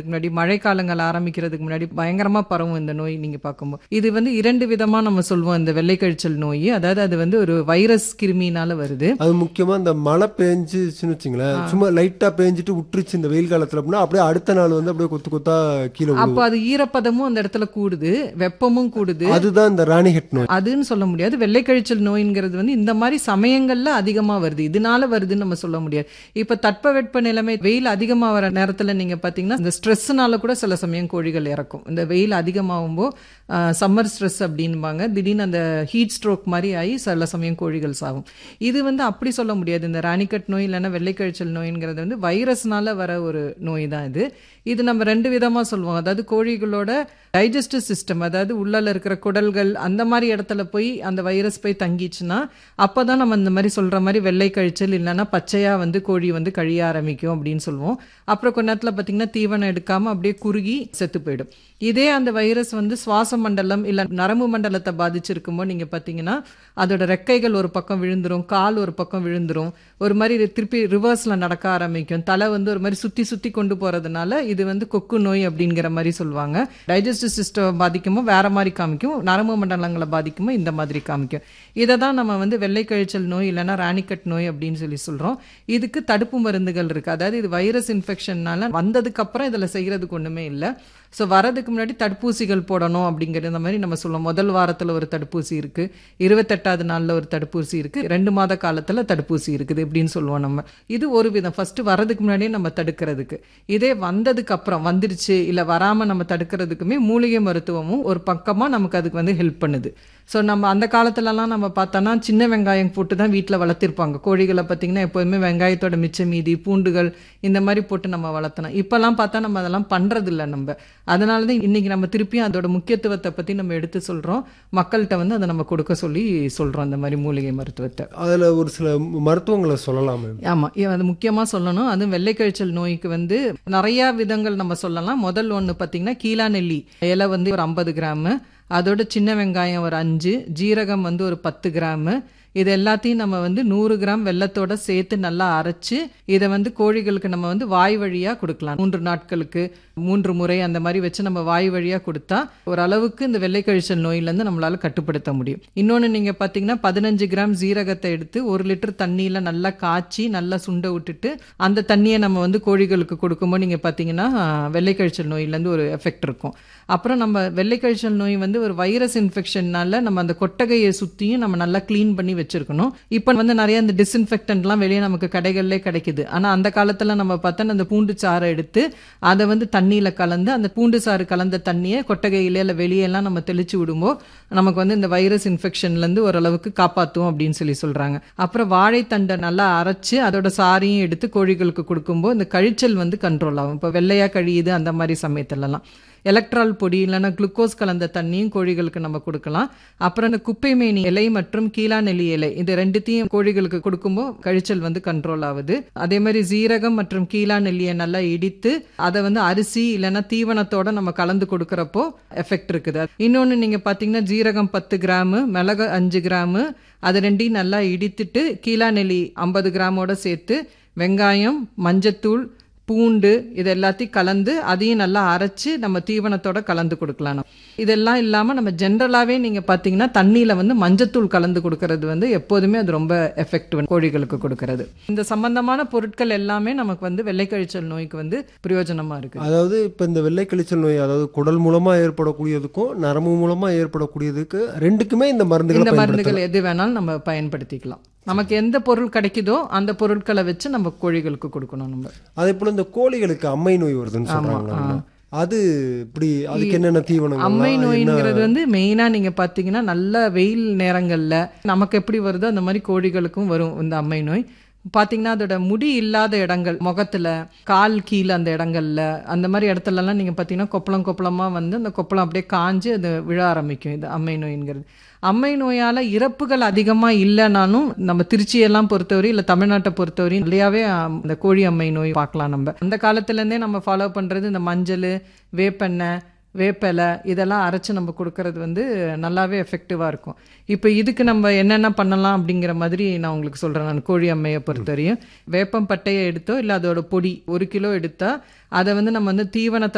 முன்னாடி மழைக்காலங்கள் ஆரம்பிக்கிறதுக்கு முன்னாடி பயங்கரமா பரவும் இந்த நோய் நீங்க பார்க்கும்போது இது வந்து இரண்டு விதமா நம்ம சொல்லுவோம் இந்த வெள்ளை கழிச்சல் நோய் அதாவது அது வந்து ஒரு வைரஸ் கிருமினால வருது அது முக்கியமா இந்த மழை பெஞ்சுச்சுன்னு வச்சுங்களேன் சும்மா லைட்டா பெஞ்சிட்டு விட்டுருச்சு இந்த வெயில் காலத்துல அப்படின்னா அப்படியே அடுத்த நாள் வந்து அப்படியே கொத்து கொத்தா கீழே விழுவும் அப்போ அது ஈரப்பதமும் அந்த இடத்துல கூடுது வெப்பமும் கூடுது அதுதான் இந்த ராணி ஹெட் நோய் அதுன்னு சொல்ல முடியாது வெள்ளை கழிச்சல் நோய்ங்கிறது வந்து இந்த மாதிரி சமயங்கள்ல அதிகமா வருது இதனால வருதுன்னு நம்ம சொல்ல முடியாது இப்ப தட்பவெட்ப நிலைமை வெயில் அதிகமா வர நேரத்துல நீங்க பாத்தீங்கன்னா இந்த ஸ்ட்ரெஸ்னால கூட சில சமயம் கோழிகள் இறக்கும் இந்த வெயில் அதிகமாகும்போ சம்மர் ஸ்ட்ரெஸ் அப்படின்பாங்க திடீர்னு அந்த ஹீட் ஸ்ட்ரோக் மாதிரி ஆகி சில சமயம் கோழிகள் சாகும் இது வந்து அப்படி சொல்ல முடியாது இந்த ராணிக்கட் நோய் இல்லைன்னா வெள்ளை கழிச்சல் நோய்ங்கிறது வந்து வைரஸ்னால வர ஒரு நோய் தான் இது இது நம்ம ரெண்டு விதமா சொல்லுவோம் அதாவது கோழிகளோட டைஜஸ்டிவ் சிஸ்டம் அதாவது உள்ளல இருக்கிற குடல்கள் அந்த மாதிரி இடத்துல போய் அந்த வைரஸ் போய் தங்கிச்சுன்னா அப்பதான் நம்ம இந்த மாதிரி சொல்ற மாதிரி வெள்ளை கழிச்சல் இல்லைன்னா பச்சையா வந்து கோழி வந்து கழிய ஆரம்பிக்கும் அப்படின்னு சொல்லுவோம் அப்புறம் கொஞ்ச நேரத்துல பாத்தீங்கன்னா தீவனம் எடுக்காம அப்படியே குறுகி செத்து போயிடும் இதே அந்த வைரஸ் வந்து சுவாச மண்டலம் இல்ல நரம்பு மண்டலத்தை பாதிச்சிருக்குமோ நீங்க பாத்தீங்கன்னா அதோட ரெக்கைகள் ஒரு பக்கம் விழுந்துரும் கால் ஒரு பக்கம் விழுந்துரும் ஒரு மாதிரி இது திருப்பி ரிவர்ஸ்ல நடக்க ஆரம்பிக்கும் தலை வந்து ஒரு மாதிரி சுத்தி சுத்தி கொண்டு போறதுனால இது வந்து கொக்கு நோய் அப்படிங்கிற மாதிரி சொல்லுவாங்க டைஜஸ்டிவ் சிஸ்டம் பாதிக்குமோ வேற மாதிரி காமிக்கும் நரம்பு மண்டலங்களை பாதிக்குமோ இந்த மாதிரி காமிக்கும் இதை தான் நம்ம வந்து வெள்ளை கழிச்சல் நோய் இல்லைன்னா ராணிக்கட் நோய் அப்படின்னு சொல்லி சொல்றோம் இதுக்கு தடுப்பு மருந்துகள் இருக்கு அதாவது இது வைரஸ் இன்ஃபெக்ஷன்னால வந்ததுக்கு அப்புறம் இதுல செய்யறதுக்கு ஒண்ணுமே இல்லை ஸோ வரதுக்கு முன்னாடி தடுப்பூசிகள் போடணும் அப்படிங்கிற இந்த மாதிரி நம்ம சொல்லுவோம் முதல் வாரத்தில் ஒரு தடுப்பூசி இருக்கு இருபத்தெட்டாவது நாளில் ஒரு தடுப்பூசி இருக்கு ரெண்டு மாத காலத்தில் தடுப்பூசி இருக்குது இப்படின்னு சொல்லுவோம் நம்ம இது ஒரு விதம் ஃபர்ஸ்ட் வரதுக்கு முன்னாடியே நம்ம தடுக்கிறதுக்கு இதே வந்ததுக்கு அப்புறம் வந்துருச்சு இல்லை வராமல் நம்ம தடுக்கிறதுக்குமே மூலிகை மருத்துவமும் ஒரு பக்கமாக நமக்கு அதுக்கு வந்து ஹெல்ப் பண்ணுது ஸோ நம்ம அந்த காலத்துலலாம் நம்ம பார்த்தோன்னா சின்ன வெங்காயம் போட்டு தான் வீட்டில் வளர்த்திருப்பாங்க கோழிகளை பார்த்தீங்கன்னா எப்போதுமே வெங்காயத்தோட மிச்ச மீதி பூண்டுகள் இந்த மாதிரி போட்டு நம்ம வளர்த்தணும் இப்போல்லாம் பார்த்தா நம்ம அதெல்லாம் பண்ணுறதில்ல நம்ம அதனால தான் இன்னைக்கு நம்ம திருப்பியும் அதோட முக்கியத்துவத்தை பற்றி நம்ம எடுத்து சொல்கிறோம் மக்கள்கிட்ட வந்து அதை நம்ம கொடுக்க சொல்லி சொல்கிறோம் அந்த மாதிரி மூலிகை மருத்துவத்தை அதுல ஒரு சில மருத்துவங்களை சொல்லலாமே ஆமாம் அது முக்கியமாக சொல்லணும் அதுவும் வெள்ளைக்கழிச்சல் நோய்க்கு வந்து நிறையா விதங்கள் நம்ம சொல்லலாம் முதல் ஒன்று பார்த்தீங்கன்னா கீழா நெல்லி இலை வந்து ஒரு ஐம்பது கிராமு அதோட சின்ன வெங்காயம் ஒரு அஞ்சு ஜீரகம் வந்து ஒரு பத்து கிராமு இது எல்லாத்தையும் நம்ம வந்து நூறு கிராம் வெள்ளத்தோட சேர்த்து நல்லா அரைச்சு இதை வந்து கோழிகளுக்கு நம்ம வந்து வாய் வழியா கொடுக்கலாம் மூன்று நாட்களுக்கு மூன்று முறை அந்த மாதிரி வச்சு நம்ம வாய் வழியா கொடுத்தா ஓரளவுக்கு இந்த வெள்ளை கழிச்சல் நோயிலேருந்து நம்மளால கட்டுப்படுத்த முடியும் இன்னொன்று நீங்க பார்த்தீங்கன்னா பதினஞ்சு கிராம் ஜீரகத்தை எடுத்து ஒரு லிட்டர் தண்ணியில நல்லா காய்ச்சி நல்லா சுண்ட விட்டுட்டு அந்த தண்ணியை நம்ம வந்து கோழிகளுக்கு கொடுக்கும்போது நீங்க பார்த்தீங்கன்னா வெள்ளை கழிச்சல் நோயிலேருந்து ஒரு எஃபெக்ட் இருக்கும் அப்புறம் நம்ம வெள்ளை கழிச்சல் நோய் வந்து ஒரு வைரஸ் இன்ஃபெக்ஷன்னால நம்ம அந்த கொட்டகையை சுற்றியும் நம்ம நல்லா க்ளீன் பண்ணி வச்சிருக்கணும் இப்போ வந்து நிறைய இந்த டிஸ்இன்ஃபெக்டன்ட்லாம் வெளியே நமக்கு கடைகள்லே கிடைக்குது ஆனால் அந்த காலத்தில் நம்ம பார்த்தா அந்த பூண்டு சாறை எடுத்து அதை வந்து தண்ணியில் கலந்து அந்த பூண்டு சாறு கலந்த தண்ணியை கொட்டகையிலே இல்லை வெளியெல்லாம் நம்ம தெளிச்சு விடும்போது நமக்கு வந்து இந்த வைரஸ் இன்ஃபெக்ஷன்லேருந்து ஓரளவுக்கு காப்பாற்றும் அப்படின்னு சொல்லி சொல்கிறாங்க அப்புறம் வாழைத்தண்டை நல்லா அரைச்சு அதோட சாரையும் எடுத்து கோழிகளுக்கு கொடுக்கும்போது இந்த கழிச்சல் வந்து கண்ட்ரோல் ஆகும் இப்போ வெள்ளையாக கழியுது அந்த மாதிரி சமயத்துலலாம் எலக்ட்ரால் பொடி இல்லைன்னா குளுக்கோஸ் கலந்த தண்ணியும் கோழிகளுக்கு நம்ம கொடுக்கலாம் அப்புறம் இந்த குப்பைமேனி இலை மற்றும் கீழா நெல்லி இலை இது ரெண்டுத்தையும் கோழிகளுக்கு கொடுக்கும்போது கழிச்சல் வந்து கண்ட்ரோல் ஆகுது அதே மாதிரி ஜீரகம் மற்றும் கீழா நெல்லியை நல்லா இடித்து அதை வந்து அரிசி இல்லைன்னா தீவனத்தோட நம்ம கலந்து கொடுக்கறப்போ எஃபெக்ட் இருக்குது இன்னொன்று நீங்கள் பார்த்தீங்கன்னா ஜீரகம் பத்து கிராமு மிளகு அஞ்சு கிராமு அது ரெண்டையும் நல்லா இடித்துட்டு கீழா நெல்லி ஐம்பது கிராமோட சேர்த்து வெங்காயம் மஞ்சத்தூள் பூண்டு இது எல்லாத்தையும் கலந்து அதையும் நல்லா அரைச்சு நம்ம தீவனத்தோட கலந்து கொடுக்கலாம் நம்ம. இதெல்லாம் இல்லாமல் நம்ம ஜென்ரலாகவே நீங்கள் பார்த்தீங்கன்னா தண்ணியில் வந்து மஞ்சத்தூள் கலந்து கொடுக்கறது வந்து எப்போதுமே அது ரொம்ப எஃபெக்டிவ் கோழிகளுக்கு கொடுக்கறது இந்த சம்பந்தமான பொருட்கள் எல்லாமே நமக்கு வந்து வெள்ளைக்கழிச்சல் நோய்க்கு வந்து பிரயோஜனமாக இருக்குது அதாவது இப்போ இந்த வெள்ளை கழிச்சல் நோய் அதாவது குடல் மூலமா ஏற்படக்கூடியதுக்கும் நரம்பு மூலமா ஏற்படக்கூடியதுக்கு ரெண்டுக்குமே இந்த மருந்துகளை இந்த பயன்படுத்தலாம் மருந்துகள் எது வேணாலும் நம்ம பயன்படுத்திக்கலாம் நமக்கு எந்த பொருள் கிடைக்குதோ அந்த பொருட்களை வச்சு நம்ம கோழிகளுக்கு கொடுக்கணும் நம்ம அதே போல இந்த கோழிகளுக்கு அம்மை நோய் வருதுன்னு சொல்றாங்க அது இப்படி அதுக்கு என்னென்ன தீவனம் அம்மை நோய்ங்கிறது வந்து மெயினா நீங்க பாத்தீங்கன்னா நல்ல வெயில் நேரங்கள்ல நமக்கு எப்படி வருதோ அந்த மாதிரி கோழிகளுக்கும் வரும் இந்த அம்மை நோய் பாத்தீங்கன்னா அதோட முடி இல்லாத இடங்கள் முகத்துல கால் கீழே அந்த இடங்கள்ல அந்த மாதிரி இடத்துல எல்லாம் நீங்க பாத்தீங்கன்னா கொப்பளம் கொப்பளமா வந்து அந்த கொப்பளம் அப்படியே காஞ்சு அது விழ ஆரம்பிக்கும் இது அம்மை நோய்ங்கிறது அம்மை நோயால இறப்புகள் அதிகமா இல்லைனாலும் நம்ம திருச்சியெல்லாம் பொறுத்தவரை இல்ல தமிழ்நாட்டை பொறுத்தவரை நிறையாவே ஆம், இந்த கோழி அம்மை நோய் பார்க்கலாம் நம்ம அந்த காலத்துல இருந்தே நம்ம ஃபாலோ பண்றது இந்த மஞ்சள் வேப்பெண்ணெய் வேப்பிலை இதெல்லாம் அரைச்சு நம்ம கொடுக்கறது வந்து நல்லாவே எஃபெக்டிவாக இருக்கும் இப்போ இதுக்கு நம்ம என்னென்ன பண்ணலாம் அப்படிங்கிற மாதிரி நான் உங்களுக்கு சொல்கிறேன் நான் கோழி அம்மையை பொறுத்தவரையும் வேப்பம் பட்டையை எடுத்தோ இல்லை அதோட பொடி ஒரு கிலோ எடுத்தா அதை வந்து நம்ம வந்து தீவனத்தை